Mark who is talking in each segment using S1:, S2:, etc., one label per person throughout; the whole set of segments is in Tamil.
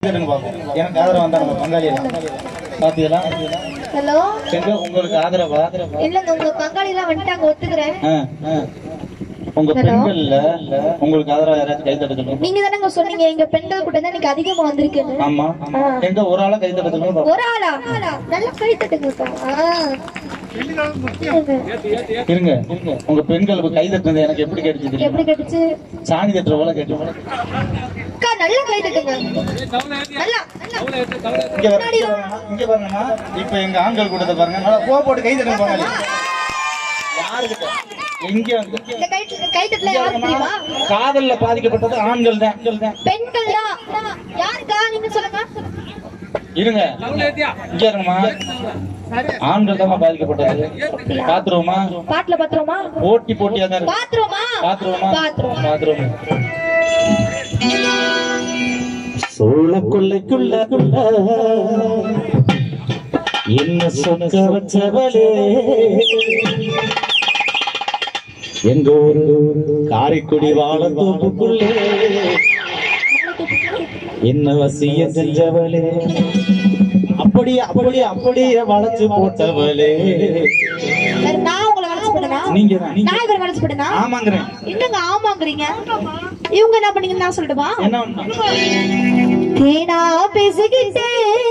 S1: தட்டுங்க பார்ப்போம் எனக்கு ஆதரவு வந்தா நம்ம பங்காளி எல்லாம் பாத்தீங்களா
S2: ஹலோ
S1: எங்க உங்களுக்கு ஆதரவா
S2: இல்லங்க உங்க பங்காளி எல்லாம் வந்துட்டாங்க ஒத்துக்கிறேன்
S1: ஆ, ஆ. உங்க பெண்கள்ல உங்களுக்கு ஆதரவா யாராச்சும் கை தட்ட சொல்லுங்க
S2: நீங்க தானங்க சொன்னீங்க எங்க பெண்கள் கூட்டம் தான் எனக்கு அதிகமா வந்திருக்குன்னு
S1: ஆமா எங்க ஒரு ஆளா கை தட்ட சொல்லுங்க
S2: ஒரு ஆளா நல்லா கை தட்டுங்கப்பா ஆ.
S1: இருங்க உங்க பெண்களுக்கு கை தட்டுறது எனக்கு எப்படி கிடைச்சது தெரியுமா?
S2: எப்படி கட்டுச்சு
S1: சாணி தட்டுற போல கேட்டு
S2: அக்கா நல்லா கை தட்டுங்க நல்லா
S1: இங்க பாருங்க, இங்க பாருங்கம்மா இப்ப எங்க ஆண்கள் கூட்டத்தை பாருங்க நல்லா போ போட்டு கை தட்டுங்க பங்காளி யாருக்கிட்ட எங்க வந்து
S2: இந்த கை கை தட்டல யாருக்கு தெரியுமா
S1: காதல்ல பாதிக்கப்பட்டது ஆண்கள் தான் ஆண்கள் தான்
S2: பெண்கள் தான் யாருக்கா நீங்க சொல்லுங்க
S1: இருங்க இங்க இருங்கம்மா ஆண்கள் தான் பாதிக்கப்பட்டது பாத்துருவோமா
S2: பாட்டுல பாத்துருவோமா
S1: போட்டி போட்டியா தான் இருக்கு
S2: பாத்துருவோமா
S1: பாத்துருவோமா
S2: பாத்துருவோம்
S1: பாத்துருவோம் சோழ கொள்ளைக்குள்ள என்ன சொக்க வச்சவளே எங்க ஊரு காரைக்குடி வாழ தோப்புக்குள்ளே என்ன வசிய செஞ்சவளே அப்படி அப்படி அப்படியே வளைச்சு போட்டவளே
S2: வேற நான் உங்களை வளைச்சு போட்டனா
S1: நீங்க தான், நீங்க
S2: நான் இவரை வளைச்சு போட்டனா
S1: ஆமாங்கிறேன்
S2: என்னங்க ஆமாங்கிறீங்க இவங்க என்ன பண்ணீங்கன்னு நான் சொல்லட்டுமா
S1: என்ன ஒண்ணு?
S2: தேனா பேசிக்கிட்டே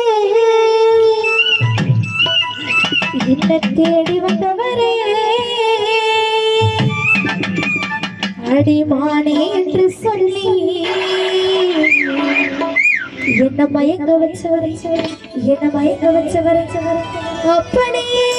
S2: என்ன தேடி வந்தவரே அடிமானே என்று சொல்லி என்ன மயங்க வச்சவரை என்ன மயங்க வச்சவரை அப்படியே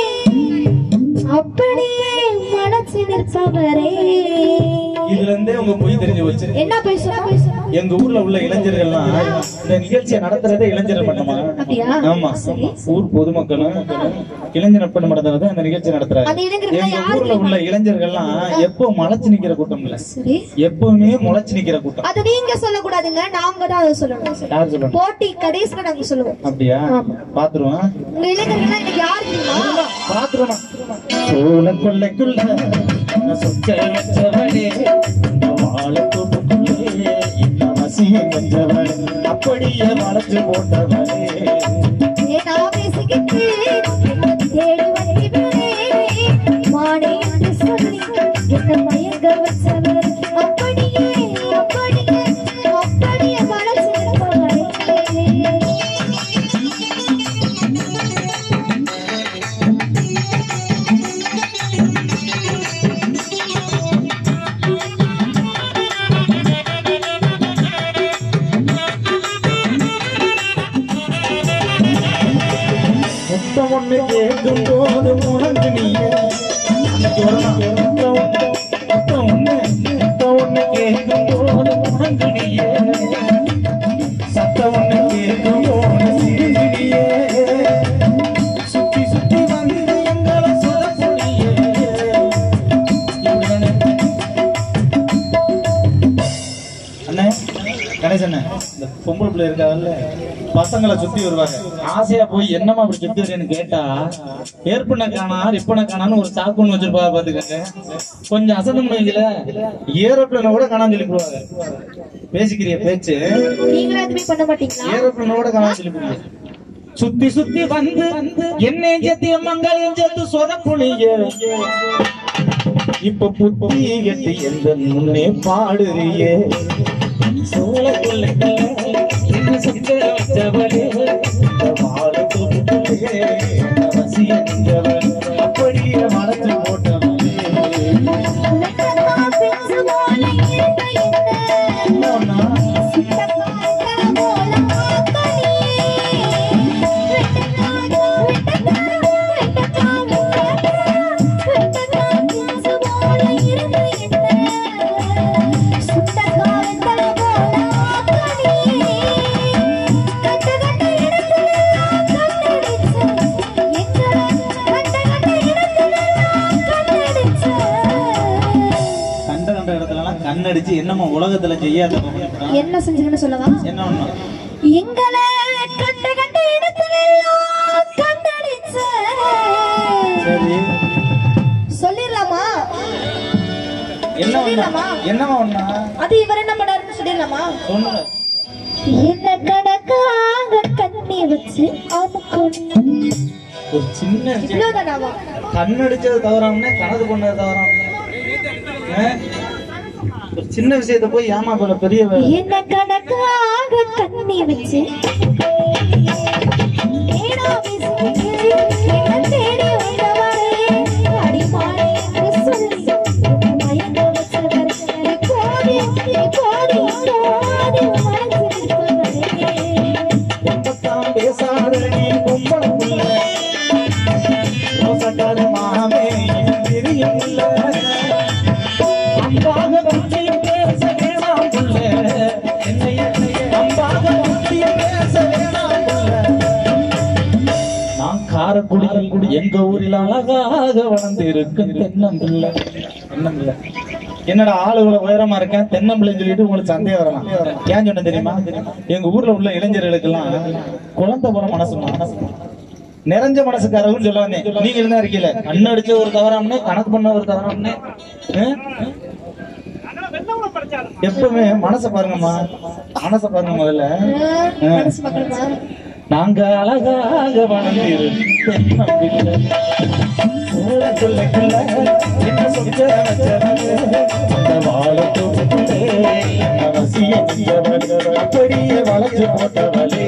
S2: அப்படியே மனசு நிற்பவரே
S1: இதுல இருந்தே உங்க பொய் தெரிஞ்சு வச்சு
S2: என்ன பேசுறா பேசுறா
S1: எங்க ஊர்ல உள்ள இளைஞர்கள்லாம் இந்த நிகழ்ச்சியை நடத்துறதே இளைஞர் மட்டமா
S2: அப்படியா?
S1: ஆமா
S2: சரி.
S1: ஊர் பொதுமக்களும் இளைஞர் நட்பு மடத்துல தான் இந்த நிகழ்ச்சி நடத்துறாங்க
S2: அந்த இளைஞர்கள்லாம்
S1: எங்க
S2: யாரு
S1: ஊர்ல உள்ள இளைஞர்கள்லாம் எப்போ முளைச்சு நிக்கிற கூட்டம் இல்ல
S2: சரி
S1: எப்பவுமே முளைச்சு நிக்கிற கூட்டம்
S2: அது நீங்க சொல்லக்கூடாதுங்க நாங்க தான் அதை சொல்லணும்
S1: யார் சொல்லணும்
S2: போட்டி கடைசியில நாங்க சொல்லுவோம்
S1: அப்படியா
S2: ஆமா.
S1: பாத்துருவோம்
S2: உங்க இளைஞர்கள்லாம் எனக்கு யாரு தெரியுமா
S1: பாத்துருவோம் சோழ கொள்ளைக்குள்ள நான் சொக்க வச்சவனே இந்த வாழைத்தோப்புக்குள்ளே இந்த வசியம் கொஞ்சவனே அப்படியே வளைச்சு போட்டவனே
S2: ஏனா பேசிக்கிட்டு என்ன தேடி வந்தீங்களே மானே என்று சொல்லி என்ன மயங்க வச்சவர் அப்படியே அப்படியே அப்படியே வளர்ச்சிருப்பவரே
S1: முத்தம் ஒண்ணு கேட்கும் போது உனக்கு நீயே அன்னைக்கு வரணும். முத்தம் ஒண்ணு, முத்தம் ஒண்ணு, முத்தம் ஒண்ணு கேட்கும் போது உனக்கு நீயே சத்தம் ஒண்ணு கேட்கும் போது சிரிஞ்சு நீயே சுத்தி சுத்தி வந்து எங்களை சொதப்புறியே இப்படிதானே? அண்ணே கணேசண்ணே இந்த பொம்பளை பிள்ளை இருக்காங்கல்ல பசங்களை சுத்தி வருவாங்க ஆசையா போய் என்னமா அப்படி சுத்தி வரேன்னு கேட்டா ஏற்பன காணா ரிப்பன காணான்னு ஒரு சாக்கு ஒண்ணு வச்சிருப்பா பாத்துக்கங்க கொஞ்சம் அசந்த முடியல ஏரோப்ளேன கூட காணாம சொல்லி போடுவாங்க பேசிக்கிறிய பேச்சு
S2: நீங்களும் எதுவுமே பண்ண மாட்டீங்களா
S1: ஏரோப்ளேன கூட காணாம சொல்லி போடுவாங்க சுத்தி சுத்தி வந்து என்னையும் சேர்த்து என் மங்களையும் சேர்த்து சொதப்புளிய இப்ப புத்தி கட்டி எந்த முன்னே பாடுறியே சோழ கொள்ளைக்குள்ள என்ன சுத்த வச்சவளே, இந்த வாழைத்தோப்புக்குள்ளே என்ன வசிய நின்றவள், அப்படியே மனசு போட்டவளே
S2: பெற்று போல இருந்த என்ன
S1: இன்னொன்னா, கண்ட கண்ட இடத்துலலாம் கண்ணடிச்சு என்னமோ உலகத்துல செய்யாத
S2: என்ன செஞ்சீங்கன்னு சொல்லவா
S1: என்ன ஒண்ணு
S2: எங்களை கண்ட கண்ட இடத்துலெல்லாம் கண்டடிச்ச
S1: சரி
S2: சொல்லிடலாமா
S1: என்ன ஒண்ணு
S2: சொல்லிடலாமா?
S1: என்னமா ஒண்ணா
S2: அது இவர் என்ன பண்ணாருன்னு சொல்லிடலாமா
S1: சொன்ன
S2: என்ன கணக்காக கண்ணி வச்சு அமுக்கணும்
S1: ஒரு சின்ன விஷயம்.
S2: இவ்வளவுதானாவா
S1: கண்ணடிச்சது தவறாமனே கணக்கு பண்ணது தவறாம ஒரு சின்ன விஷயத்த போய் ஏமா போல பெரிய வேலை
S2: என்ன கணக்காக கண்ணி வச்சு ஏனோ விசுக்கு என்ன தேடி வந்தவரே அடிமானே என்று சொல்லி மயங்க வச்சவர் கோடி கோடி கோடி மனசிருப்பவரே
S1: ரொம்பத்தான் பேசாத நீ பொம்பளை புள்ள. ரோசக்கார மாமே என் தெரியும் இல்ல. அம்பாக பற்றி பேச வேணாம் புள்ள. என்னைய அம்பாக பற்றி பேச வேணாம் புள்ள. நான் காரக்குடியில் குடி எங்க ஊரில் அழகாக வளர்ந்து இருக்கும் தென்னம்பிள்ளை தென்னம்பிள்ளை என்னடா ஆளு இவ்வளவு உயரமா இருக்கேன் தென்னம்பிள்ளைன்னு சொல்லிட்டு உங்களுக்கு சந்தேகம் வரலாம் ஏன் சொன்ன தெரியுமா எங்க ஊர்ல உள்ள இளைஞர்களுக்கெல்லாம் குழந்தை போற மனசு மனசு நிறைஞ்ச மனசுக்காரர்கள் சொல்ல வந்தேன் நீங்க இருந்தா இருக்கீல கண்ணு அடிச்ச ஒரு தவறாம்னு கணக்கு பண்ண ஒரு தவறாம்னு எப்பவுமே மனசை பாருங்கம்மா மனசை பாருங்க முதல்ல
S2: மனசு மக்களுமா
S1: நாங்க அழகாக வளர்ந்திருக்கும் அப்படியே வளைஞ்சு போட்டவளே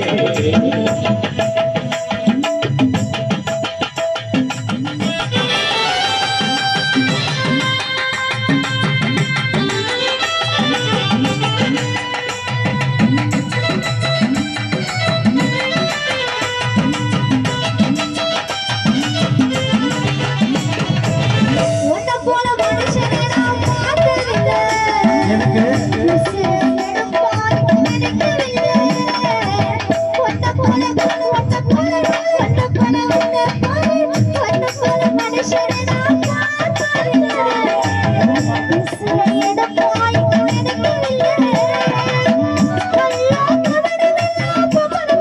S2: உன்னை போல மனுஷனை நான் பார்த்ததில்லை.
S1: எனக்கு
S2: உசிரிடம் பார்த்து நினைக்கவில்லை. உன்னை போல உன்னை போல உன்னை போல உன்னை போல உன்னை போல மனுஷனை நான் பார்த்ததில்லை. உசிரிடம் பார்த்து நினைக்கவில்லை. கள்ளா கவனமெல்லாம்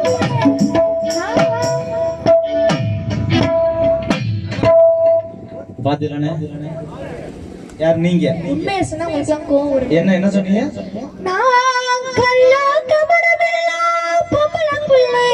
S2: புகழும்.
S1: பாத்தீங்களே யார் நீங்க
S2: உண்மையை சொன்னா உங்களுக்கு எல்லாம் கோவம் வரும்
S1: என்ன என்ன சொன்னீங்க
S2: நான் கள்ளா கபடமெல்லாம் பொம்பளப்புள்ளே.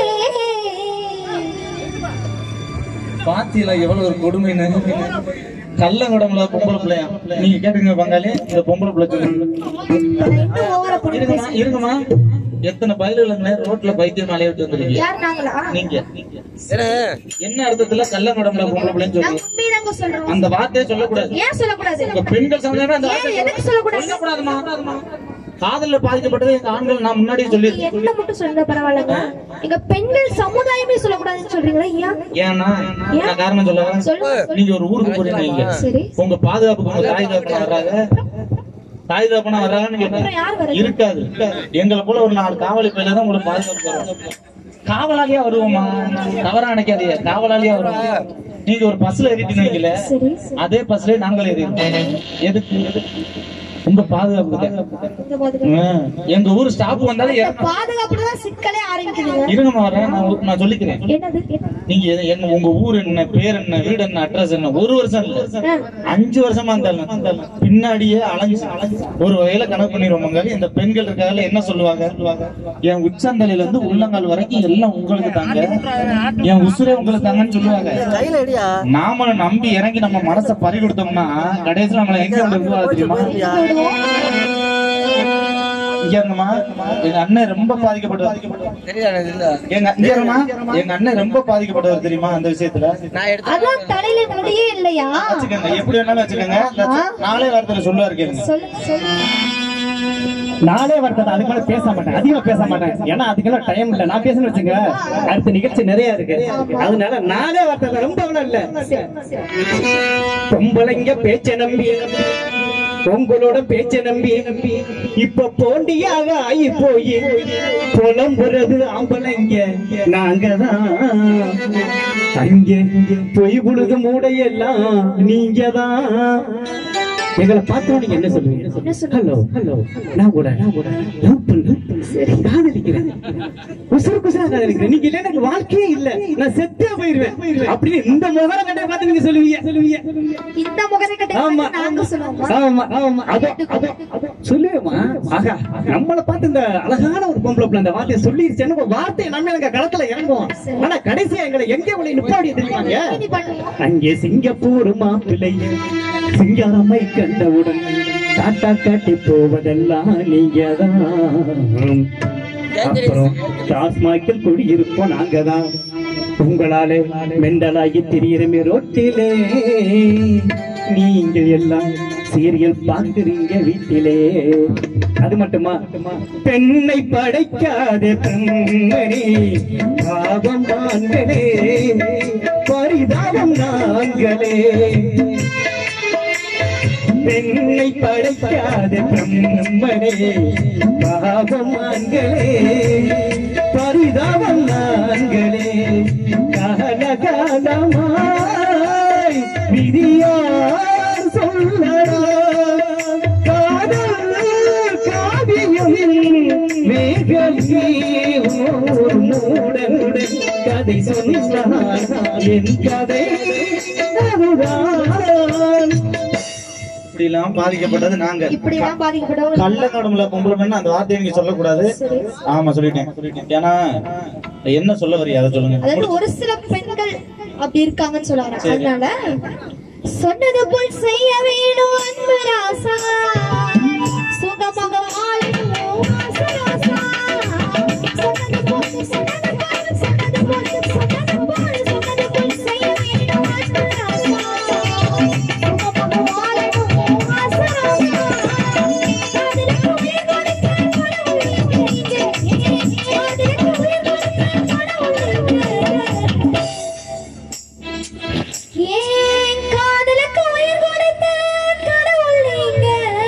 S1: பாத்தியில எவ்வளவு ஒரு கொடுமைன்னு கள்ளங்குடம்ல பொம்பளை பிள்ளையா நீங்க கேட்டுங்க பங்காளி இந்த பொம்பளை பிள்ளை சொல்லுங்க
S2: இன்னும் ஓவரா பண்ணி
S1: இருங்கம்மா இருங்கம்மா எத்தனை பயலுங்களே ரோட்ல பைத்தியம் அலைய விட்டு வந்துருக்கீங்க
S2: யார் நாங்களா
S1: நீங்க என்ன அர்த்தத்துல கள்ளங்குடம்ல பொம்பளை பிள்ளைன்னு
S2: நான்
S1: சொல்லி
S2: உண்மைதாங்க சொல்றோம்
S1: அந்த வார்த்தையை சொல்லக்கூடாது
S2: ஏன் சொல்லக்கூடாது
S1: உங்க பெண்கள் சமுதாயமே அந்த
S2: ஏன்
S1: வார்த்தையை
S2: எதுக்கு சொல்லக்கூடாது
S1: சொல்லக்கூடாதுமா காதல்ல பாதிக்கப்பட்டது எங்க ஆண்கள் நான் முன்னாடியே சொல்லியிருக்கேன்
S2: என்ன மட்டும் சொல்லுங்க பரவாயில்லங்க எங்க பெண்கள் சமுதாயமே சொல்லக்கூடாதுன்னு சொல்றீங்களா ஏன்
S1: ஏன்னா நான் காரணம் சொல்ல
S2: சொல்லுங்க
S1: நீங்க ஒரு ஊருக்கு போறீங்க நீங்க
S2: சரி
S1: உங்க பாதுகாப்புக்கு உங்க தாய் தகப்பனா வர்றாங்க தாய் தகப்பனா வர்றாங்கன்னு
S2: அப்புறம்
S1: கேட்டேன்
S2: யார் வருது
S1: இருக்காது எங்களை போல ஒரு நாலு காவலி பையில தான் உங்களுக்கு பாதுகாப்பு வரும் காவலாளியா வருவோமா தவறா நினைக்காதீங்க காவலாளியா வருவோம் நீங்க ஒரு பஸ்ல ஏறிட்டீங்க வைக்கல,
S2: சரி சரி.
S1: அதே பஸ்ல நாங்கள் ஏறிடுவோம் எதுக்கு உங்க பாதுகாப்புக்கு
S2: இந்த பாதுகாப்பு.
S1: ம். எங்க ஊர் ஸ்டாப் வந்தாலும்
S2: இந்த
S1: ஏறணும்.
S2: பாதுகாப்புல தான் சிக்கலே ஆரம்பிக்குதுங்க
S1: இருங்கம்மா வரேன் நான் ஒரு- நான் சொல்லிக்கிறேன்
S2: என்னது என்ன?
S1: நீங்க எது- என்ன உங்க ஊர் என்ன பேர் என்ன வீடு என்ன அட்ரஸ் என்ன ஒரு வருஷம் இல்ல அஞ்சு வருஷமா இருந்தாலும் பின்னாடியே அலைஞ்சு அலைஞ்சு ஒரு வகையில கணக்கு பண்ணிடுவோம் இந்த பெண்கள் இருக்காங்கல்ல என்ன சொல்லுவாங்க என் உச்சந்தலையில இருந்து உள்ளங்கால் வரைக்கும் எல்லாம் உங்களுக்கு தாங்க என் உசுரே உங்களுக்கு தாங்கன்னு சொல்லுவாங்க நாம நம்பி இறங்கி நம்ம மனசை பறி கொடுத்தோம்னா கடைசியில நம்மள எங்க கொண்டு போவா தெரியுமா இங்க இருங்கம்மா எங்க அண்ணன் ரொம்ப பாதிக்கப்பட்டவர் எங்க இங்க இருங்கம்மா எங்க அண்ணன் ரொம்ப பாதிக்கப்பட்டவர் தெரியுமா அந்த விஷயத்துல
S2: அதான் தலையில முடியே இல்லையா
S1: வச்சுக்கோங்க எப்படி வேணாலும் வச்சுக்கோங்க இந்த நாளே வாரத்துல சொல்லுவாரு கேளுங்க
S2: சொல்லுங்க சொல்லுங்க
S3: நானே வரட்டேன் அதுக்கு மேல பேச மாட்டேன் அதிகமா பேச மாட்டேன் ஏன்னா அதுக்கெல்லாம் டைம் இல்ல நான் பேசணும் வச்சுங்க அடுத்த நிகழ்ச்சி நிறைய இருக்கு அதனால நானே வரட்டேன் ரொம்ப எல்லாம் இல்ல பொம்பளைங்க பேச்ச நம்பி உங்களோட பேச்ச நம்பி இப்ப போண்டியாக ஆகி போய் புலம்புறது ஆம்பளைங்க நாங்க தான் அங்கே பொய் புழுது மூடையெல்லாம் நீங்க தான் எங்களை பார்த்தோம் நீங்க என்ன சொல்லுவீங்க
S2: என்ன சொல்லுவீங்க?
S3: ஹலோ ஹலோ நான் கூட நான் கூட லவ் பண்ணு சரி காதலிக்கிறேன் உசுறு குசுரா காதலிக்கிறேன் நீங்க இல்ல எனக்கு வாழ்க்கையே இல்ல நான் செத்தே போயிருவேன் அப்படின்னு இந்த முகரம் கண்ட பார்த்து நீங்க சொல்லுவீங்க சொல்லுவீங்க
S2: இந்த முகரை கட்டை
S3: ஆமா
S2: நாங்க சொல்லுவோமா
S3: ஆமா ஆமா அதான் அதான் அதான். சொல்லுவேமா ஆகா நம்மள பார்த்து இந்த அழகான ஒரு பொம்பளை பிள்ளை அந்த வார்த்தையை சொல்லிருச்சேன்னு ஒரு வார்த்தை நம்ம எனக்கு களத்துல இறங்குவோம் ஆனா கடைசியா எங்களை எங்க உங்களை நிப்பாடி தெரியுமாங்க
S2: நீ பண்ணுவோம்
S3: அங்கே சிங்கப்பூர் மாப்பிள்ளை சிங்காரமை கண்டவுடன் டாட்டா காட்டி போவதெல்லாம் நீங்கதான் அப்புறம் டாஸ்மாகில் குடியிருப்போம் நாங்கதான் உங்களாலே மெண்டலாகி திரியிறமே ரோட்டிலே நீங்கள் எல்லாம் சீரியல் பார்க்குறீங்க வீட்டிலே அது மட்டுமா பெண்ணை படைக்காத பெண்மணி பாவம் நாங்களே பரிதாபம் நாங்களே பெண்ணை படைக்காத பிரம்மனே பாவம் நாங்களே பரிதாபம் நாங்களே காலகாலமாய் விதியார் சொல்லடா காதல் காவியம் மேகமே ஓர் மூடனுடன் கதை சொன்னான் என் கதை அதுதான்
S1: இப்படி எல்லாம் பாதிக்கப்பட்டது நாங்க
S2: இப்படி எல்லாம் பாதிக்கப்பட்டவங்க
S1: கள்ள கடவுள பொம்பளை பெண்ணு அந்த வார்த்தையை நீங்க சொல்லக்கூடாது
S2: சரி.
S1: ஆமா சொல்லிட்டேன் ஏன்னா என்ன சொல்ல வரியா அதை சொல்லுங்க
S2: அதாவது ஒரு சில பெண்கள் அப்படி இருக்காங்கன்னு சொல்ல வரேன் அதனால சொன்னது போல் செய்ய வேணும் அன்பு ராசா சுகமாக வாழணும் ஆசை ராசா. சொன்னது போல், சொன்னது போல், சொன்னது போல், சொன்னது போல், சொன்னது போல் செய்ய வேணும் அன்பு ராசா. சுகமாக வாழணும் ஆசை ராசா. காதலுக்கு உயிர் கொடுத்த கடவுள் நீங்க. காதலுக்கு உயிர் கொடுத்த கடவுள் நீங்க. ஏன் காதலுக்கு உயிர் கொடுத்த கடவுள் நீங்க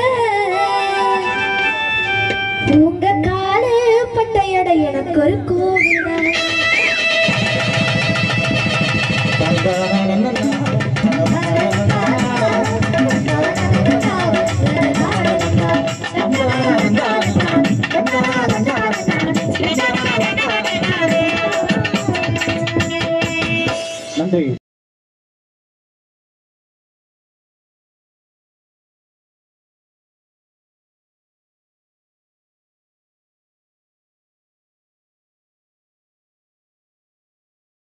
S2: உங்க கால பட்டையட எனக்கு ஒரு கோவில்
S3: நன்றி